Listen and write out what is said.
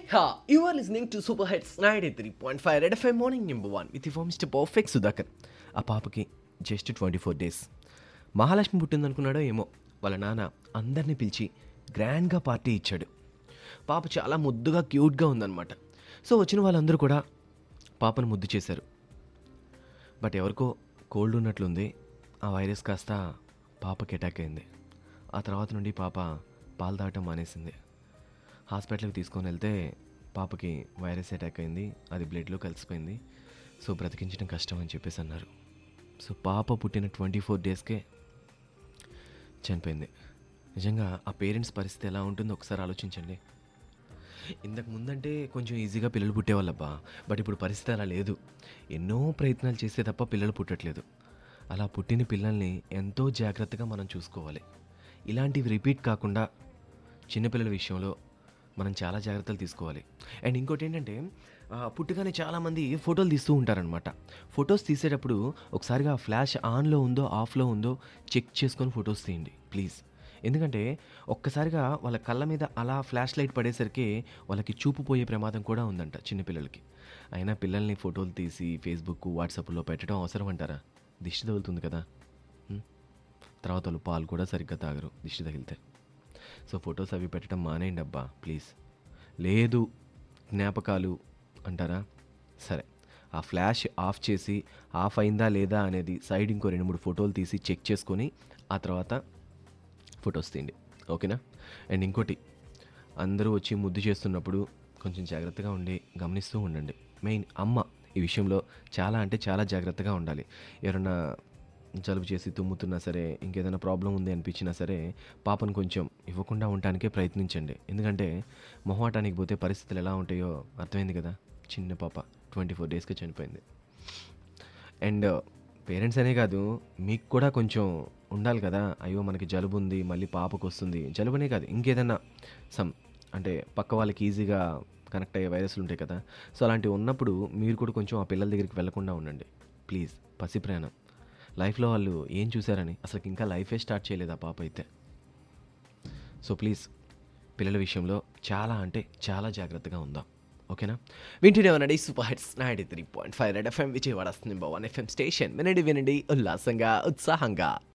Ha, you are listening to Super Hits 93.5 Red FM Morning Number 1 with your Mr. Perfect Sudhakar ఆ పాపకి just twenty four days Mahalakshmi పుట్టిందనుకున్నాడో ఏమో వాళ్ళ నాన్న అందరినీ పిలిచి గ్రాండ్గా పార్టీ ఇచ్చాడు పాప చాలా ముద్దుగా క్యూట్గా ఉందన్నమాట సో వచ్చిన వాళ్ళందరూ కూడా పాపను ముద్దు చేశారు బట్ ఎవరికో కోల్డ్ ఉన్నట్లుంది ఆ వైరస్ కాస్త పాపకి అటాక్ అయింది ఆ తర్వాత నుండి పాప పాలు తాగటం మానేసింది హాస్పిటల్కి తీసుకొని వెళ్తే పాపకి వైరస్ అటాక్ అయింది అది బ్లడ్లో కలిసిపోయింది సో బ్రతికించడం కష్టం అని చెప్పేసి అన్నారు సో పాప పుట్టిన ట్వంటీ ఫోర్ డేస్కే చనిపోయింది నిజంగా ఆ పేరెంట్స్ పరిస్థితి ఎలా ఉంటుందో ఒకసారి ఆలోచించండి ఇంతకు ముందంటే కొంచెం ఈజీగా పిల్లలు పుట్టేవాళ్ళబ్బా బట్ ఇప్పుడు పరిస్థితి అలా లేదు ఎన్నో ప్రయత్నాలు చేస్తే తప్ప పిల్లలు పుట్టట్లేదు అలా పుట్టిన పిల్లల్ని ఎంతో జాగ్రత్తగా మనం చూసుకోవాలి ఇలాంటివి రిపీట్ కాకుండా చిన్నపిల్లల విషయంలో మనం చాలా జాగ్రత్తలు తీసుకోవాలి అండ్ ఇంకోటి ఏంటంటే ఆ, పుట్టగానే చాలామంది ఫోటోలు తీస్తూ ఉంటారనమాట ఫొటోస్ తీసేటప్పుడు ఒకసారిగా ఫ్లాష్ ఆన్లో ఉందో ఆఫ్లో ఉందో చెక్ చేసుకొని ఫొటోస్ తీయండి ప్లీజ్ ఎందుకంటే ఒక్కసారిగా వాళ్ళ కళ్ళ మీద అలా ఫ్లాష్ లైట్ పడేసరికి వాళ్ళకి చూపు పోయే ప్రమాదం కూడా ఉందంట చిన్నపిల్లలకి అయినా పిల్లల్ని ఫోటోలు తీసి ఫేస్బుక్ వాట్సాప్లో పెట్టడం అవసరం అంటారా దిష్టి తగులుతుంది కదా ఉం? తర్వాత వాళ్ళు పాలు కూడా సరిగ్గా తాగరు దిష్టి తగిలితే సో ఫొటోస్ అవి పెట్టడం మానేయండి అబ్బా ప్లీజ్ లేదు జ్ఞాపకాలు అంటారా సరే ఆ ఫ్లాష్ ఆఫ్ చేసి ఆఫ్ అయిందా లేదా అనేది సైడ్ ఇంకో రెండు మూడు ఫోటోలు తీసి చెక్ చేసుకొని ఆ తర్వాత ఫొటోస్ తీయండి ఓకేనా అండ్ ఇంకోటి అందరూ వచ్చి ముద్దు చేస్తున్నప్పుడు కొంచెం జాగ్రత్తగా ఉండి గమనిస్తూ ఉండండి మెయిన్ అమ్మ ఈ విషయంలో చాలా అంటే చాలా జాగ్రత్తగా ఉండాలి ఎవరైనా జలుబు చేసి తుమ్ముతున్నా సరే ఇంకేదైనా ప్రాబ్లం ఉంది అనిపించినా సరే పాపను కొంచెం ఇవ్వకుండా ఉండటానికే ప్రయత్నించండి ఎందుకంటే మొహమాటానికి పోతే పరిస్థితులు ఎలా ఉంటాయో అర్థమైంది కదా చిన్న పాప ట్వంటీ ఫోర్ డేస్కి చనిపోయింది అండ్ పేరెంట్స్ అనే కాదు మీకు కూడా కొంచెం ఉండాలి కదా అయ్యో మనకి జలుబు ఉంది మళ్ళీ పాపకు వస్తుంది జలుబునే కాదు ఇంకేదన్నా సమ్ అంటే పక్క వాళ్ళకి ఈజీగా కనెక్ట్ అయ్యే వైరస్లు ఉంటాయి కదా సో అలాంటివి ఉన్నప్పుడు మీరు కూడా కొంచెం ఆ పిల్లల దగ్గరికి వెళ్లకుండా ఉండండి ప్లీజ్ పసి ప్రయాణం లైఫ్లో వాళ్ళు ఏం చూశారని అసలు ఇంకా లైఫే స్టార్ట్ చేయలేదు ఆ పాప అయితే సో ప్లీజ్ పిల్లల విషయంలో చాలా అంటే చాలా జాగ్రత్తగా ఉందాం ఓకేనా వింటూనే వినండి super hits ninety three point five Red FM Vijayawada number one FM station వినండి వినండి ఉల్లాసంగా ఉత్సాహంగా